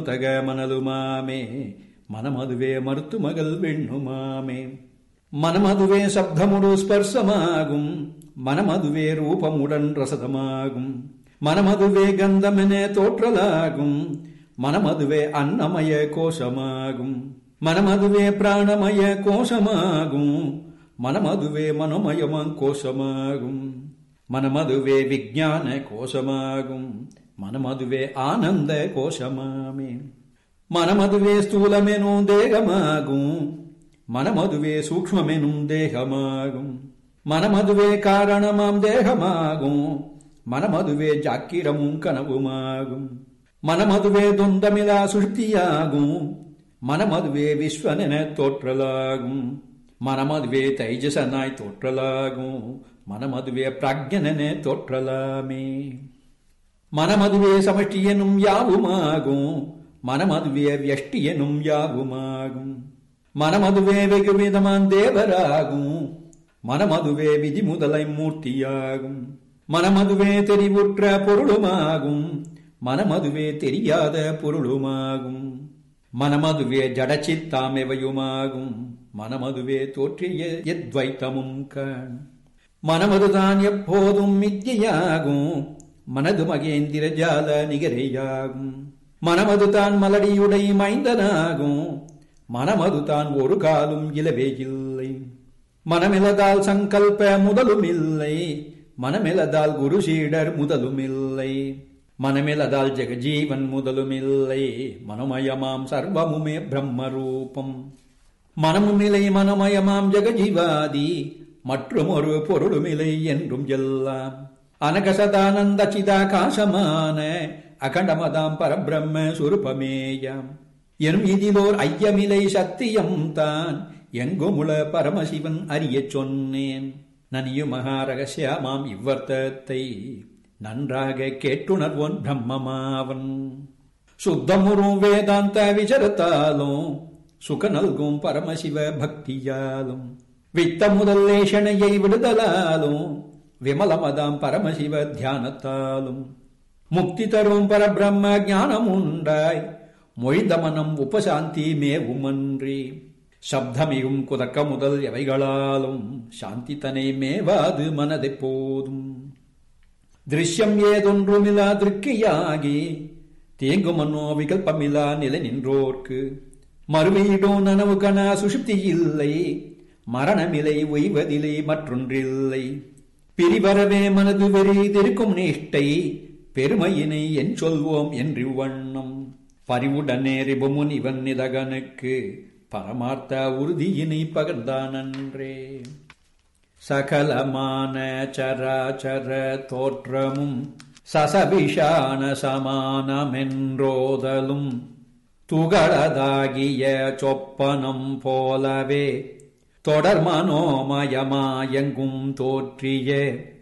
தக மணலுமாமே மனமதுவே மருத்து மகள் வெண்ணுமாமே மனமதுவே சப்தமுடு ஸ்பர்சமாகும் மனமதுவே ரூபமுடன் ரசதமாகும் மனமதுவே கந்தமென தோற்றலாகும் மனமதுவே அன்னமய கோஷமாகும் மனமதுவே பிராணமய கோஷமாகும் மனமதுவே மனோமயமாம் கோஷமாகும் மனமதுவே விஞ்ஞான கோஷமாகும் மனமதுவே ஆனந்த கோஷமாமே மனமதுவே ஸ்தூலமெனும் தேகமாகும் மனமதுவே சூக்ஷ்மமெனும் தேகமாகும் மனமதுவே காரணமாம் தேகமாகும் மனமதுவே ஜாக்கிரமும் கனவுமாகும் மனமதுவே தொந்தமிலா சுஷ்டியாகும் மனமதுவே விஸ்வனென தோற்றலாகும் மனமதுவே தைஜசனாய் தோற்றலாகும் மனமதுவே பிராக்ஞனென தோற்றலாமே மனமதுவே சமஷ்டி எனும் யாவுமாகும் மனமதுவே வியஷ்டி எனும் யாவுமாகும் மனமதுவே வெகு விதமான் தேவராகும் மனமதுவே விதி முதலை மூர்த்தியாகும் மனமதுவே தெரிவுற்ற பொருளுமாகும் மனமதுவே தெரியாத பொருளுமாகும் மனமதுவே ஜடச்சித்தாமெவையுமாகும் மனமதுவே தோற்றிய எத்வைத்தமும் கண் மனமதுதான் எப்போதும் மித்தியாகும் மனது மகேந்திர ஜால நிகரையாகும் மனமதுதான் மலடியுடை மைந்தனாகும் மனமதுதான் ஒரு காலும் இலவே இல்லை மனமிலதால் சங்கல்ப முதலும் இல்லை மனமிலதால் குரு சீடர் முதலும் இல்லை மனமிலதால் ஜெகஜீவன் முதலும் இல்லை மனமயமாம் சர்வமுமே பிரம்மரூபம் மனமுமில்லை மனமயமாம் ஜெகஜீவாதி மற்றும் ஒரு பொருளுமில்லை என்றும் எல்லாம் அனகசதானந்த சிதாகாசமான அகண்டமதாம் பரபிரம்ம சுரூபமேயாம் எனும் இதிலோர் ஐயமிலை சத்தியம் தான் எங்குமுள பரமசிவன் அறியச் சொன்னேன் நனியு மகாரகசியமாம் இவ்வர்த்தத்தை நன்றாக கேட்டுணர்வோன் பிரம்மமாவன் சுத்தமுறும் வேதாந்த விசரத்தாலும் சுக நல்கும் பரமசிவ பக்தியாலும் வித்த முதல் லேஷனையை விடுதலாலும் விமலமதாம் பரமசிவ தியானத்தாலும் முக்தி தரும் பரபிரம்ம ஞானம் உண்டாய் மொழிந்த மனம் உபசாந்தி மேவுமன்றி சப்தமிகும் குதக்க முதல் எவைகளாலும் சாந்தி தனை மேவாது மனதை போதும் திருஷ்யம் ஏதொன்றுமிலா திருக்கியாகி தேங்கு மன்னோ விகல்பமிலா நிலை நின்றோர்க்கு மறுவீடோ நனவு கண சுஷுப்தி இல்லை மரணமில்லை ஒய்வதில்லை மற்றொன்றில்லை பிரிவரவே மனது வெறிதிருக்கும் நிஷ்டை பெருமையினை என் சொல்வோம் என்று வண்ணம் பரிவுடனே ரிபுமுன் இவன் நிதகனுக்கு பரமார்த்த உறுதியினை பகர்ந்தானன்றே சகலமான சராச்சர தோற்றமும் சசபிஷான சமானமென்றோதலும் துகளதாகிய சொப்பனம் போலவே தொடர் மனோமயமாயங்கும் தோற்றிய